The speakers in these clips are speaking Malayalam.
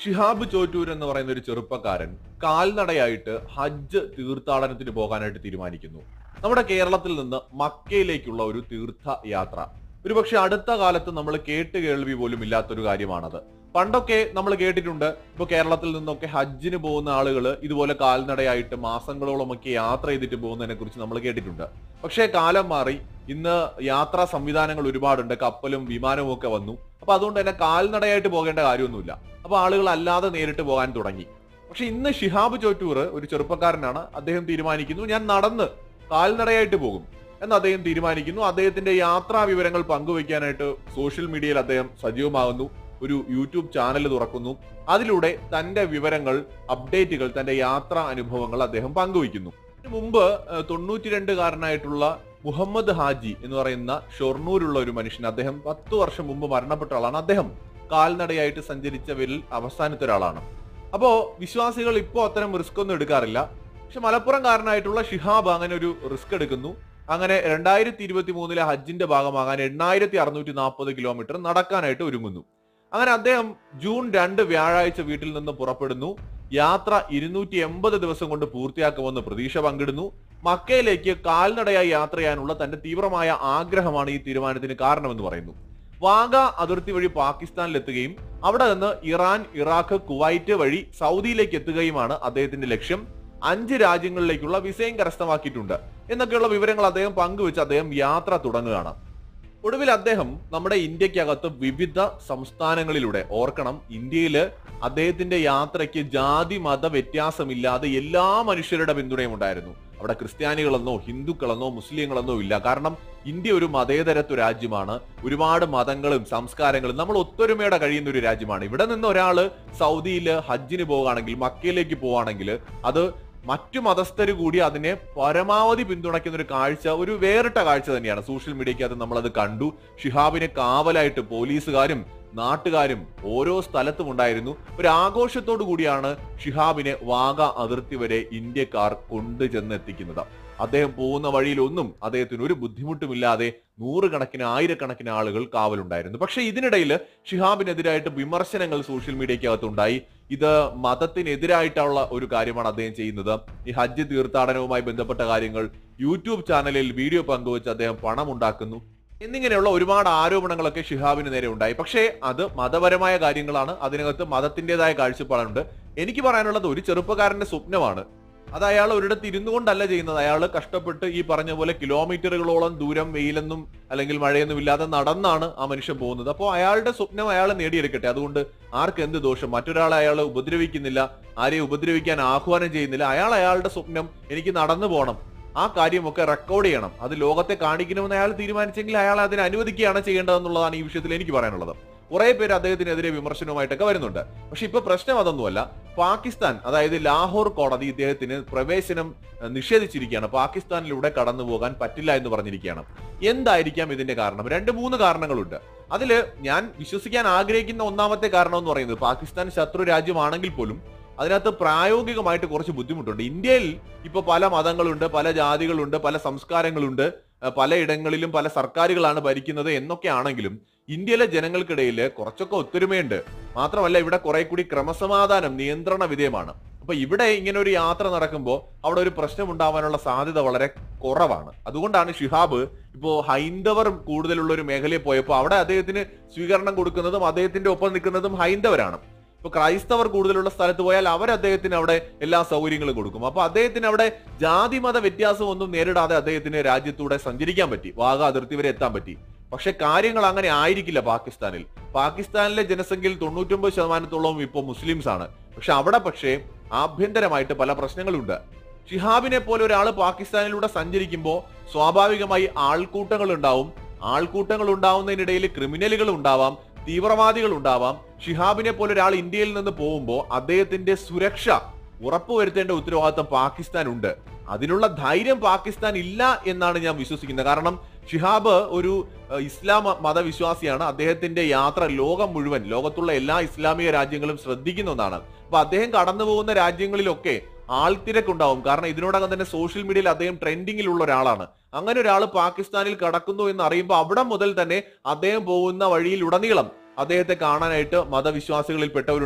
ഷിഹാബ് ചോറ്റൂർ എന്ന് പറയുന്ന ഒരു ചെറുപ്പക്കാരൻ കാൽനടയായിട്ട് ഹജ്ജ് തീർത്ഥാടനത്തിന് പോകാനായിട്ട് തീരുമാനിക്കുന്നു നമ്മുടെ കേരളത്തിൽ നിന്ന് മക്കയിലേക്കുള്ള ഒരു തീർത്ഥ യാത്ര ഒരുപക്ഷെ അടുത്ത കാലത്ത് നമ്മൾ കേട്ട് കേൾവി പോലും ഇല്ലാത്തൊരു കാര്യമാണത് പണ്ടൊക്കെ നമ്മൾ കേട്ടിട്ടുണ്ട് ഇപ്പൊ കേരളത്തിൽ നിന്നൊക്കെ ഹജ്ജിന് പോകുന്ന ആളുകൾ ഇതുപോലെ കാൽനടയായിട്ട് മാസങ്ങളോളമൊക്കെ യാത്ര ചെയ്തിട്ട് പോകുന്നതിനെ കുറിച്ച് നമ്മൾ കേട്ടിട്ടുണ്ട് പക്ഷേ കാലം മാറി ഇന്ന് യാത്രാ സംവിധാനങ്ങൾ ഒരുപാടുണ്ട് കപ്പലും വിമാനവും ഒക്കെ വന്നു അപ്പൊ അതുകൊണ്ട് തന്നെ കാൽനടയായിട്ട് പോകേണ്ട കാര്യമൊന്നുമില്ല അപ്പൊ ആളുകൾ അല്ലാതെ നേരിട്ട് പോകാൻ തുടങ്ങി പക്ഷെ ഇന്ന് ഷിഹാബ് ചോറ്റൂർ ഒരു ചെറുപ്പക്കാരനാണ് അദ്ദേഹം തീരുമാനിക്കുന്നു ഞാൻ നടന്ന് കാൽനടയായിട്ട് പോകും എന്ന് അദ്ദേഹം തീരുമാനിക്കുന്നു അദ്ദേഹത്തിന്റെ യാത്രാ വിവരങ്ങൾ പങ്കുവയ്ക്കാനായിട്ട് സോഷ്യൽ മീഡിയയിൽ അദ്ദേഹം സജീവമാകുന്നു ഒരു യൂട്യൂബ് ചാനൽ തുറക്കുന്നു അതിലൂടെ തന്റെ വിവരങ്ങൾ അപ്ഡേറ്റുകൾ തന്റെ യാത്രാ അനുഭവങ്ങൾ അദ്ദേഹം പങ്കുവയ്ക്കുന്നു ഇതിനു മുമ്പ് ഏഹ്, തൊണ്ണൂറ്റിരണ്ടുകാരനായിട്ടുള്ള മുഹമ്മദ് ഹാജി എന്ന് പറയുന്ന ഷൊർണൂരുള്ള ഒരു മനുഷ്യൻ അദ്ദേഹം പത്ത് വർഷം മുമ്പ് മരണപ്പെട്ട ആളാണ് അദ്ദേഹം കാൽനടയായിട്ട് സഞ്ചരിച്ചവരിൽ അവസാനത്തെ ഒരാളാണ് അപ്പോ വിശ്വാസികൾ ഇപ്പോൾ അത്തരം റിസ്ക് ഒന്നും എടുക്കാറില്ല പക്ഷെ മലപ്പുറംകാരനായിട്ടുള്ള ഷിഹാബ് അങ്ങനെ ഒരു റിസ്ക് എടുക്കുന്നു അങ്ങനെ രണ്ടായിരത്തി ഇരുപത്തി മൂന്നിലെ ഹജ്ജിന്റെ ഭാഗമാകാൻ എണ്ണായിരത്തി അറുന്നൂറ്റി നാൽപ്പത് കിലോമീറ്റർ നടക്കാനായിട്ട് ഒരുങ്ങുന്നു അങ്ങനെ അദ്ദേഹം ജൂൺ രണ്ട് വ്യാഴാഴ്ച വീട്ടിൽ നിന്ന് പുറപ്പെടുന്നു യാത്ര ഇരുന്നൂറ്റി എൺപത് ദിവസം കൊണ്ട് പൂർത്തിയാക്കുമെന്ന് പ്രതീക്ഷ പങ്കിടുന്നു മക്കയിലേക്ക് കാൽനടയായി യാത്ര ചെയ്യാനുള്ള തന്റെ തീവ്രമായ ആഗ്രഹമാണ് ഈ തീരുമാനത്തിന് കാരണമെന്ന് പറയുന്നു വാഗ അതിർത്തി വഴി പാകിസ്ഥാനിലെത്തുകയും അവിടെ നിന്ന് ഇറാൻ ഇറാഖ് കുവൈറ്റ് വഴി സൗദിയിലേക്ക് എത്തുകയുമാണ് അദ്ദേഹത്തിന്റെ ലക്ഷ്യം അഞ്ച് രാജ്യങ്ങളിലേക്കുള്ള വിസയും കരസ്ഥമാക്കിയിട്ടുണ്ട് എന്നൊക്കെയുള്ള വിവരങ്ങൾ അദ്ദേഹം പങ്കുവെച്ച് അദ്ദേഹം യാത്ര തുടങ്ങുകയാണ് ഒടുവിൽ അദ്ദേഹം നമ്മുടെ ഇന്ത്യക്കകത്ത് വിവിധ സംസ്ഥാനങ്ങളിലൂടെ ഓർക്കണം ഇന്ത്യയില് അദ്ദേഹത്തിന്റെ യാത്രയ്ക്ക് ജാതി മത വ്യത്യാസമില്ലാതെ എല്ലാ മനുഷ്യരുടെ പിന്തുണയും ഉണ്ടായിരുന്നു അവിടെ ക്രിസ്ത്യാനികളെന്നോ ഹിന്ദുക്കളെന്നോ മുസ്ലിങ്ങളെന്നോ ഇല്ല കാരണം ഇന്ത്യ ഒരു മതേതരത്വ രാജ്യമാണ് ഒരുപാട് മതങ്ങളും സംസ്കാരങ്ങളും നമ്മൾ ഒത്തൊരുമയോടെ കഴിയുന്ന ഒരു രാജ്യമാണ് ഇവിടെ നിന്ന് ഒരാള് സൗദിയിൽ ഹജ്ജിന് പോവുകയാണെങ്കിൽ മക്കയിലേക്ക് പോവുകയാണെങ്കിൽ അത് മറ്റു മതസ്ഥര് കൂടി അതിനെ പരമാവധി പിന്തുണയ്ക്കുന്ന ഒരു കാഴ്ച ഒരു വേറിട്ട കാഴ്ച തന്നെയാണ് സോഷ്യൽ മീഡിയക്കകത്ത് നമ്മളത് കണ്ടു ഷിഹാബിനെ കാവലായിട്ട് പോലീസുകാരും നാട്ടുകാരും ഓരോ സ്ഥലത്തും ഉണ്ടായിരുന്നു ഒരു ആഘോഷത്തോടു കൂടിയാണ് ഷിഹാബിനെ വാഗ അതിർത്തി വരെ ഇന്ത്യക്കാർ കൊണ്ടുചെന്ന് എത്തിക്കുന്നത് അദ്ദേഹം പോകുന്ന വഴിയിലൊന്നും അദ്ദേഹത്തിന് ഒരു ബുദ്ധിമുട്ടുമില്ലാതെ നൂറുകണക്കിന് ആയിരക്കണക്കിന് ആളുകൾ കാവലുണ്ടായിരുന്നു പക്ഷെ ഇതിനിടയിൽ ഷിഹാബിനെതിരായിട്ട് വിമർശനങ്ങൾ സോഷ്യൽ മീഡിയക്കകത്തുണ്ടായി ഇത് മതത്തിനെതിരായിട്ടുള്ള ഒരു കാര്യമാണ് അദ്ദേഹം ചെയ്യുന്നത് ഈ ഹജ്ജ് തീർത്ഥാടനവുമായി ബന്ധപ്പെട്ട കാര്യങ്ങൾ യൂട്യൂബ് ചാനലിൽ വീഡിയോ പങ്കുവച്ച് അദ്ദേഹം പണം ഉണ്ടാക്കുന്നു എന്നിങ്ങനെയുള്ള ഒരുപാട് ആരോപണങ്ങളൊക്കെ ഷിഹാബിന് നേരെ ഉണ്ടായി പക്ഷേ അത് മതപരമായ കാര്യങ്ങളാണ് അതിനകത്ത് മതത്തിന്റേതായ കാഴ്ചപ്പാടുണ്ട് എനിക്ക് പറയാനുള്ളത് ഒരു ചെറുപ്പക്കാരന്റെ സ്വപ്നമാണ് അത് അയാൾ ഒരിടത്ത് ഇരുന്നു കൊണ്ടല്ല ചെയ്യുന്നത് അയാൾ കഷ്ടപ്പെട്ട് ഈ പറഞ്ഞ പോലെ കിലോമീറ്ററുകളോളം ദൂരം വെയിലൊന്നും അല്ലെങ്കിൽ മഴയൊന്നും ഇല്ലാതെ നടന്നാണ് ആ മനുഷ്യൻ പോകുന്നത് അപ്പോൾ അയാളുടെ സ്വപ്നം അയാൾ നേടിയെടുക്കട്ടെ അതുകൊണ്ട് ആർക്ക് എന്ത് ദോഷം മറ്റൊരാളെ അയാൾ ഉപദ്രവിക്കുന്നില്ല ആരെയും ഉപദ്രവിക്കാൻ ആഹ്വാനം ചെയ്യുന്നില്ല അയാൾ അയാളുടെ സ്വപ്നം എനിക്ക് നടന്നു പോകണം ആ കാര്യമൊക്കെ റെക്കോർഡ് ചെയ്യണം അത് ലോകത്തെ കാണിക്കണമെന്ന് അയാൾ തീരുമാനിച്ചെങ്കിൽ അയാൾ അതിനെ അനുവദിക്കുകയാണ് ചെയ്യേണ്ടതെന്നുള്ളതാണ് ഈ വിഷയത്തിൽ എനിക്ക് പറയാനുള്ളത് കുറെ പേര് അദ്ദേഹത്തിനെതിരെ വിമർശനവുമായിട്ടൊക്കെ വരുന്നുണ്ട് പക്ഷെ ഇപ്പൊ പ്രശ്നം അതൊന്നുമല്ല പാകിസ്ഥാൻ അതായത് ലാഹോർ കോടതി ഇദ്ദേഹത്തിന് പ്രവേശനം ഏഹ്, നിഷേധിച്ചിരിക്കുകയാണ് പാകിസ്ഥാനിലൂടെ കടന്നു പോകാൻ പറ്റില്ല എന്ന് പറഞ്ഞിരിക്കുകയാണ് എന്തായിരിക്കാം ഇതിന്റെ കാരണം രണ്ട് മൂന്ന് കാരണങ്ങളുണ്ട് അതില് ഞാൻ വിശ്വസിക്കാൻ ആഗ്രഹിക്കുന്ന ഒന്നാമത്തെ കാരണം എന്ന് പറയുന്നത് പാകിസ്ഥാൻ ശത്രു രാജ്യമാണെങ്കിൽ പോലും അതിനകത്ത് പ്രായോഗികമായിട്ട് കുറച്ച് ബുദ്ധിമുട്ടുണ്ട് ഇന്ത്യയിൽ ഇപ്പൊ പല മതങ്ങളുണ്ട് പല ജാതികളുണ്ട് പല സംസ്കാരങ്ങളുണ്ട് ഏഹ്, പലയിടങ്ങളിലും പല സർക്കാരുകളാണ് ഭരിക്കുന്നത് എന്നൊക്കെ ആണെങ്കിലും ഇന്ത്യയിലെ ജനങ്ങൾക്കിടയിൽ കുറച്ചൊക്കെ ഒത്തൊരുമയുണ്ട് മാത്രമല്ല ഇവിടെ കുറെ കൂടി ക്രമസമാധാനം നിയന്ത്രണ വിധേയമാണ് അപ്പൊ ഇവിടെ ഇങ്ങനെ ഒരു യാത്ര നടക്കുമ്പോൾ അവിടെ ഒരു പ്രശ്നം ഉണ്ടാവാനുള്ള സാധ്യത വളരെ കുറവാണ് അതുകൊണ്ടാണ് ഷിഹാബ് ഇപ്പോ ഹൈന്ദവർ കൂടുതലുള്ള ഒരു മേഖലയിൽ പോയപ്പോൾ അവിടെ അദ്ദേഹത്തിന് സ്വീകരണം കൊടുക്കുന്നതും അദ്ദേഹത്തിന്റെ ഒപ്പം നിൽക്കുന്നതും ഹൈന്ദവരാണ് ഇപ്പൊ ക്രൈസ്തവർ കൂടുതലുള്ള സ്ഥലത്ത് പോയാൽ അവർ അദ്ദേഹത്തിന് അവിടെ എല്ലാ സൗകര്യങ്ങളും കൊടുക്കും അപ്പൊ അദ്ദേഹത്തിന് അവിടെ ജാതി മത വ്യത്യാസം ഒന്നും നേരിടാതെ അദ്ദേഹത്തിന് രാജ്യത്തൂടെ സഞ്ചരിക്കാൻ പറ്റി വാഗ അതിർത്തി വരെ എത്താൻ പറ്റി പക്ഷെ കാര്യങ്ങൾ അങ്ങനെ ആയിരിക്കില്ല പാകിസ്ഥാനിൽ പാകിസ്ഥാനിലെ ജനസംഖ്യയിൽ തൊണ്ണൂറ്റൊമ്പത് ശതമാനത്തോളം ഇപ്പോൾ മുസ്ലിംസ് ആണ് പക്ഷെ അവിടെ പക്ഷേ ആഭ്യന്തരമായിട്ട് പല പ്രശ്നങ്ങളുണ്ട് ഷിഹാബിനെ പോലെ ഒരാൾ പാകിസ്ഥാനിലൂടെ സഞ്ചരിക്കുമ്പോൾ സ്വാഭാവികമായി ആൾക്കൂട്ടങ്ങൾ ഉണ്ടാവും ആൾക്കൂട്ടങ്ങൾ ഉണ്ടാവുന്നതിനിടയിൽ ക്രിമിനലുകൾ ഉണ്ടാവാം തീവ്രവാദികൾ ഉണ്ടാവാം ഷിഹാബിനെ പോലെ ഒരാൾ ഇന്ത്യയിൽ നിന്ന് പോകുമ്പോൾ അദ്ദേഹത്തിന്റെ സുരക്ഷ ഉറപ്പുവരുത്തേണ്ട ഉത്തരവാദിത്തം പാകിസ്ഥാൻ ഉണ്ട് അതിനുള്ള ധൈര്യം പാകിസ്ഥാൻ ഇല്ല എന്നാണ് ഞാൻ വിശ്വസിക്കുന്നത് കാരണം ഷിഹാബ് ഒരു ഏഹ്, ഇസ്ലാം മതവിശ്വാസിയാണ് അദ്ദേഹത്തിന്റെ യാത്ര ലോകം മുഴുവൻ ലോകത്തുള്ള എല്ലാ ഇസ്ലാമിക രാജ്യങ്ങളും ശ്രദ്ധിക്കുന്ന ഒന്നാണ് അപ്പൊ അദ്ദേഹം കടന്നു പോകുന്ന രാജ്യങ്ങളിലൊക്കെ ആൾത്തിരക്കുണ്ടാവും കാരണം ഇതിനോടകം തന്നെ സോഷ്യൽ മീഡിയയിൽ അദ്ദേഹം ട്രെൻഡിങ്ങിലുള്ള ഒരാളാണ് അങ്ങനെ ഒരാൾ പാകിസ്ഥാനിൽ കടക്കുന്നു എന്ന് അറിയുമ്പോൾ അവിടെ മുതൽ തന്നെ അദ്ദേഹം പോകുന്ന വഴിയിൽ ഉടനീളം അദ്ദേഹത്തെ കാണാനായിട്ട് മതവിശ്വാസികളിൽ പെട്ടവരുണ്ടാവും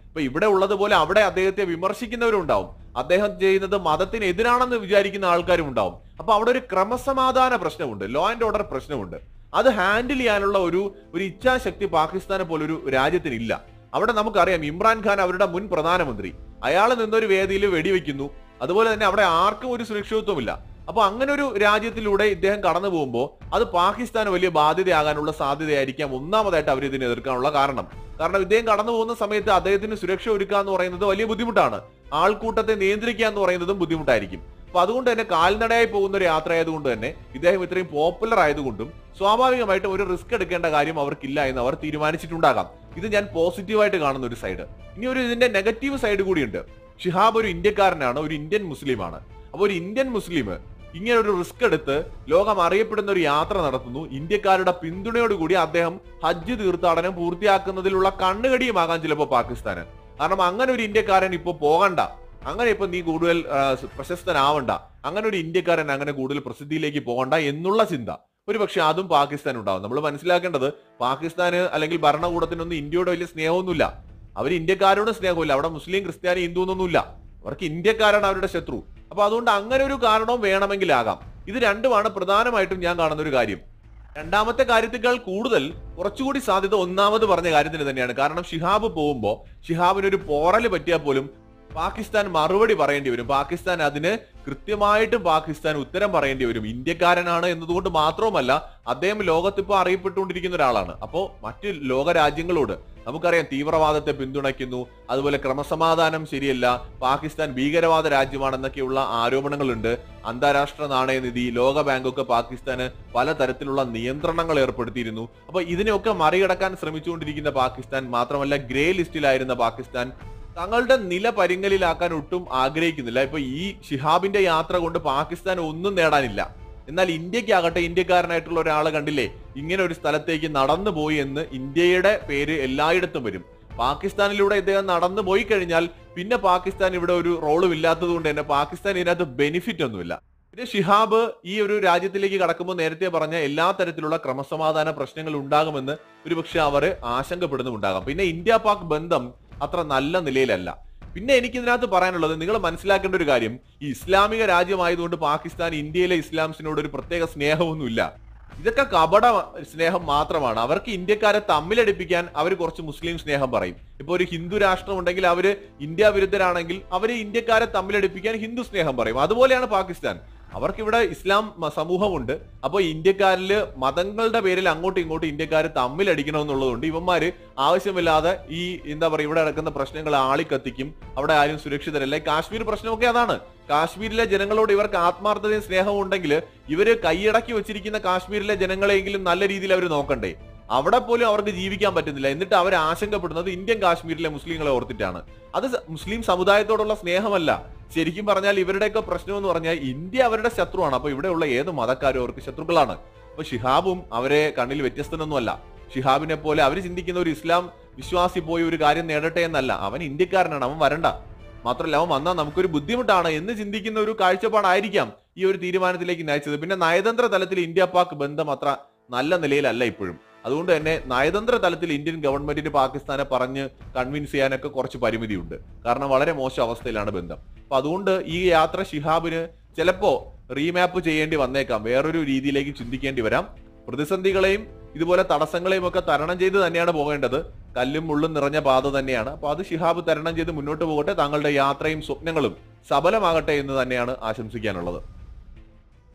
ഇപ്പൊ ഇവിടെ ഉള്ളതുപോലെ അവിടെ അദ്ദേഹത്തെ വിമർശിക്കുന്നവരും ഉണ്ടാവും അദ്ദേഹം ചെയ്യുന്നത് മതത്തിനെതിരാണെന്ന് വിചാരിക്കുന്ന ആൾക്കാരും ഉണ്ടാവും അപ്പൊ അവിടെ ഒരു ക്രമസമാധാന പ്രശ്നമുണ്ട് ലോ ആൻഡ് ഓർഡർ പ്രശ്നമുണ്ട് അത് ഹാൻഡിൽ ചെയ്യാനുള്ള ഒരു ഒരു ഇച്ഛാശക്തി പാകിസ്ഥാനെ പോലൊരു രാജ്യത്തിനില്ല അവിടെ നമുക്കറിയാം ഇമ്രാൻഖാൻ അവരുടെ മുൻ പ്രധാനമന്ത്രി അയാൾ നിന്നൊരു വേദിയിൽ വെടിവെക്കുന്നു അതുപോലെ തന്നെ അവിടെ ആർക്കും ഒരു സുരക്ഷിതത്വമില്ല അപ്പൊ അങ്ങനെ ഒരു രാജ്യത്തിലൂടെ ഇദ്ദേഹം കടന്നു പോകുമ്പോൾ അത് പാകിസ്ഥാന് വലിയ ബാധ്യതയാകാനുള്ള സാധ്യതയായിരിക്കാം ഒന്നാമതായിട്ട് അവർ ഇതിനെ എതിർക്കാനുള്ള കാരണം കാരണം ഇദ്ദേഹം കടന്നു പോകുന്ന സമയത്ത് അദ്ദേഹത്തിന് സുരക്ഷ ഒരുക്കുക എന്ന് പറയുന്നത് വലിയ ബുദ്ധിമുട്ടാണ് ആൾക്കൂട്ടത്തെ നിയന്ത്രിക്കുക എന്ന് പറയുന്നതും ബുദ്ധിമുട്ടായിരിക്കും അപ്പൊ അതുകൊണ്ട് തന്നെ കാൽനടയായി പോകുന്ന ഒരു യാത്ര ആയതുകൊണ്ട് തന്നെ ഇദ്ദേഹം ഇത്രയും പോപ്പുലർ ആയതുകൊണ്ടും സ്വാഭാവികമായിട്ടും ഒരു റിസ്ക് എടുക്കേണ്ട കാര്യം അവർക്കില്ല എന്ന് അവർ തീരുമാനിച്ചിട്ടുണ്ടാകാം ഇത് ഞാൻ പോസിറ്റീവായിട്ട് കാണുന്ന ഒരു സൈഡ് ഇനി ഒരു ഇതിന്റെ നെഗറ്റീവ് സൈഡ് കൂടിയുണ്ട് ഷിഹാബ് ഒരു ഇന്ത്യക്കാരനാണ് ഒരു ഇന്ത്യൻ മുസ്ലിമാണ് അപ്പൊ ഒരു ഇന്ത്യൻ മുസ്ലിം ഇങ്ങനെ ഒരു റിസ്ക് എടുത്ത് ലോകം അറിയപ്പെടുന്ന ഒരു യാത്ര നടത്തുന്നു ഇന്ത്യക്കാരുടെ പിന്തുണയോടുകൂടി അദ്ദേഹം ഹജ്ജ് തീർത്ഥാടനം പൂർത്തിയാക്കുന്നതിലുള്ള കണ്ണുകടിയുമാകാൻ ചിലപ്പോൾ പാകിസ്ഥാന് കാരണം അങ്ങനെ ഒരു ഇന്ത്യക്കാരൻ ഇപ്പൊ പോകണ്ട അങ്ങനെ ഇപ്പൊ നീ കൂടുതൽ ആ, പ്രശസ്തനാവണ്ട അങ്ങനെ ഒരു ഇന്ത്യക്കാരൻ അങ്ങനെ കൂടുതൽ പ്രസിദ്ധിയിലേക്ക് പോകണ്ട എന്നുള്ള ചിന്ത ഒരു പക്ഷെ അതും പാകിസ്ഥാൻ ഉണ്ടാവും നമ്മൾ മനസ്സിലാക്കേണ്ടത് പാകിസ്ഥാന് അല്ലെങ്കിൽ ഭരണകൂടത്തിനൊന്നും ഇന്ത്യയോട് വലിയ സ്നേഹമൊന്നുമില്ല അവർ ഇന്ത്യക്കാരോട് സ്നേഹമില്ല അവിടെ മുസ്ലിം ക്രിസ്ത്യാനി ഹിന്ദു എന്നൊന്നുമില്ല അവർക്ക് ഇന്ത്യക്കാരാണ് അവരുടെ ശത്രു അപ്പൊ അതുകൊണ്ട് അങ്ങനെ ഒരു കാരണവും വേണമെങ്കിലാകാം ഇത് രണ്ടുമാണ് പ്രധാനമായിട്ടും ഞാൻ കാണുന്ന ഒരു കാര്യം രണ്ടാമത്തെ കാര്യത്തേക്കാൾ കൂടുതൽ കുറച്ചുകൂടി സാധ്യത ഒന്നാമത് പറഞ്ഞ കാര്യത്തിന് തന്നെയാണ് കാരണം ഷിഹാബ് പോകുമ്പോൾ ഷിഹാബിന് ഒരു പോറല് പറ്റിയാൽ പോലും പാകിസ്ഥാൻ മറുപടി പറയേണ്ടി വരും പാകിസ്ഥാൻ അതിന് കൃത്യമായിട്ടും പാകിസ്ഥാൻ ഉത്തരം പറയേണ്ടി വരും ഇന്ത്യക്കാരനാണ് എന്നതുകൊണ്ട് മാത്രവുമല്ല അദ്ദേഹം ലോകത്തിപ്പോ അറിയപ്പെട്ടുകൊണ്ടിരിക്കുന്ന ഒരാളാണ് അപ്പോ മറ്റ് ലോക രാജ്യങ്ങളോട് നമുക്കറിയാം തീവ്രവാദത്തെ പിന്തുണയ്ക്കുന്നു അതുപോലെ ക്രമസമാധാനം ശരിയല്ല പാകിസ്ഥാൻ ഭീകരവാദ രാജ്യമാണെന്നൊക്കെയുള്ള ആരോപണങ്ങളുണ്ട് അന്താരാഷ്ട്ര നാണയനിധി ലോക ബാങ്കൊക്കെ പാകിസ്ഥാന് പലതരത്തിലുള്ള നിയന്ത്രണങ്ങൾ ഏർപ്പെടുത്തിയിരുന്നു അപ്പൊ ഇതിനെയൊക്കെ മറികടക്കാൻ ശ്രമിച്ചുകൊണ്ടിരിക്കുന്ന പാകിസ്ഥാൻ മാത്രമല്ല ഗ്രേ ലിസ്റ്റിലായിരുന്ന പാകിസ്ഥാൻ തങ്ങളുടെ നില പരിങ്ങലിലാക്കാൻ ഒട്ടും ആഗ്രഹിക്കുന്നില്ല ഇപ്പൊ ഈ ഷിഹാബിന്റെ യാത്ര കൊണ്ട് പാകിസ്ഥാൻ ഒന്നും നേടാനില്ല എന്നാൽ ഇന്ത്യക്കാകട്ടെ ഇന്ത്യക്കാരനായിട്ടുള്ള ഒരാളെ കണ്ടില്ലേ ഇങ്ങനെ ഒരു സ്ഥലത്തേക്ക് നടന്നു പോയി എന്ന് ഇന്ത്യയുടെ പേര് എല്ലായിടത്തും വരും പാകിസ്ഥാനിലൂടെ ഇദ്ദേഹം നടന്നു പോയി കഴിഞ്ഞാൽ പിന്നെ പാകിസ്ഥാൻ ഇവിടെ ഒരു റോളും ഇല്ലാത്തത് കൊണ്ട് തന്നെ പാകിസ്ഥാൻ ഇതിനകത്ത് ബെനിഫിറ്റ് ഒന്നുമില്ല പിന്നെ ഷിഹാബ് ഈ ഒരു രാജ്യത്തിലേക്ക് കടക്കുമ്പോൾ നേരത്തെ പറഞ്ഞ എല്ലാ തരത്തിലുള്ള ക്രമസമാധാന പ്രശ്നങ്ങൾ ഉണ്ടാകുമെന്ന് ഒരുപക്ഷെ അവർ ആശങ്കപ്പെടുന്നുണ്ടാകാം പിന്നെ ഇന്ത്യ പാക് ബന്ധം അത്ര നല്ല നിലയിലല്ല പിന്നെ എനിക്ക് ഇതിനകത്ത് പറയാനുള്ളത് നിങ്ങൾ മനസ്സിലാക്കേണ്ട ഒരു കാര്യം ഈ ഇസ്ലാമിക രാജ്യമായതുകൊണ്ട് പാകിസ്ഥാൻ ഇന്ത്യയിലെ ഇസ്ലാംസിനോട് ഒരു പ്രത്യേക സ്നേഹമൊന്നുമില്ല ഇതൊക്കെ കപട സ്നേഹം മാത്രമാണ് അവർക്ക് ഇന്ത്യക്കാരെ തമ്മിലടിപ്പിക്കാൻ അവർ കുറച്ച് മുസ്ലിം സ്നേഹം പറയും ഇപ്പൊ ഒരു ഹിന്ദു രാഷ്ട്രം ഉണ്ടെങ്കിൽ അവര് ഇന്ത്യ വിരുദ്ധരാണെങ്കിൽ അവര് ഇന്ത്യക്കാരെ തമ്മിലടിപ്പിക്കാൻ ഹിന്ദു സ്നേഹം പറയും അതുപോലെയാണ് പാകിസ്ഥാൻ അവർക്കിവിടെ ഇസ്ലാം മ- സമൂഹമുണ്ട് അപ്പോൾ ഇന്ത്യക്കാരില് മതങ്ങളുടെ പേരിൽ അങ്ങോട്ടും ഇങ്ങോട്ടും ഇന്ത്യക്കാർ തമ്മിലടിക്കണമെന്നുള്ളതുകൊണ്ട് ഇവന്മാര് ആവശ്യമില്ലാതെ ഈ എന്താ പറയുക ഇവിടെ നടക്കുന്ന പ്രശ്നങ്ങൾ ആളിക്കത്തിക്കും അവിടെ ആരും സുരക്ഷിതരല്ല ഈ കാശ്മീർ പ്രശ്നമൊക്കെ അതാണ് കാശ്മീരിലെ ജനങ്ങളോട് ഇവർക്ക് ആത്മാർത്ഥതയും സ്നേഹവും ഉണ്ടെങ്കിൽ ഇവര് കൈയടക്കി വെച്ചിരിക്കുന്ന കാശ്മീരിലെ ജനങ്ങളെങ്കിലും നല്ല രീതിയിൽ അവർ നോക്കണ്ടേ അവിടെ പോലും അവർക്ക് ജീവിക്കാൻ പറ്റുന്നില്ല എന്നിട്ട് അവർ ആശങ്കപ്പെടുന്നത് ഇന്ത്യൻ കാശ്മീരിലെ മുസ്ലിങ്ങളെ ഓർത്തിട്ടാണ് അത് സ- മുസ്ലിം സമുദായത്തോടുള്ള സ്നേഹമല്ല ശരിക്കും പറഞ്ഞാൽ ഇവരുടെയൊക്കെ പ്രശ്നം എന്ന് പറഞ്ഞാൽ ഇന്ത്യ അവരുടെ ശത്രുവാണ് അപ്പൊ ഇവിടെയുള്ള ഏത് മതക്കാരും അവർക്ക് ശത്രുക്കളാണ് അപ്പൊ ഷിഹാബും അവരെ കണ്ണിൽ വ്യത്യസ്തനൊന്നുമല്ല ഷിഹാബിനെ പോലെ അവർ ചിന്തിക്കുന്ന ഒരു ഇസ്ലാം വിശ്വാസി പോയി ഒരു കാര്യം നേടട്ടെ എന്നല്ല അവൻ ഇന്ത്യക്കാരനാണ് അവൻ വരണ്ട മാത്രമല്ല അവൻ വന്നാൽ നമുക്കൊരു ബുദ്ധിമുട്ടാണ് എന്ന് ചിന്തിക്കുന്ന ഒരു കാഴ്ചപ്പാടായിരിക്കാം ഈ ഒരു തീരുമാനത്തിലേക്ക് നയിച്ചത് പിന്നെ നയതന്ത്ര തലത്തിൽ ഇന്ത്യ പാക് ബന്ധം അത്ര നല്ല നിലയിലല്ല ഇപ്പോഴും അതുകൊണ്ട് തന്നെ നയതന്ത്ര തലത്തിൽ ഇന്ത്യൻ ഗവൺമെന്റിന് പാകിസ്ഥാനെ പറഞ്ഞ് കൺവിൻസ് ചെയ്യാനൊക്കെ കുറച്ച് പരിമിതിയുണ്ട് കാരണം വളരെ മോശം അവസ്ഥയിലാണ് ബന്ധം അപ്പൊ അതുകൊണ്ട് ഈ യാത്ര ഷിഹാബിന് ചിലപ്പോ റീമാപ്പ് ചെയ്യേണ്ടി വന്നേക്കാം വേറൊരു രീതിയിലേക്ക് ചിന്തിക്കേണ്ടി വരാം പ്രതിസന്ധികളെയും ഇതുപോലെ തടസ്സങ്ങളെയും ഒക്കെ തരണം ചെയ്ത് തന്നെയാണ് പോകേണ്ടത് കല്ലും മുള്ളും നിറഞ്ഞ പാത തന്നെയാണ് അപ്പൊ അത് ഷിഹാബ് തരണം ചെയ്ത് മുന്നോട്ട് പോകട്ടെ താങ്കളുടെ യാത്രയും സ്വപ്നങ്ങളും സഫലമാകട്ടെ എന്ന് തന്നെയാണ് ആശംസിക്കാനുള്ളത്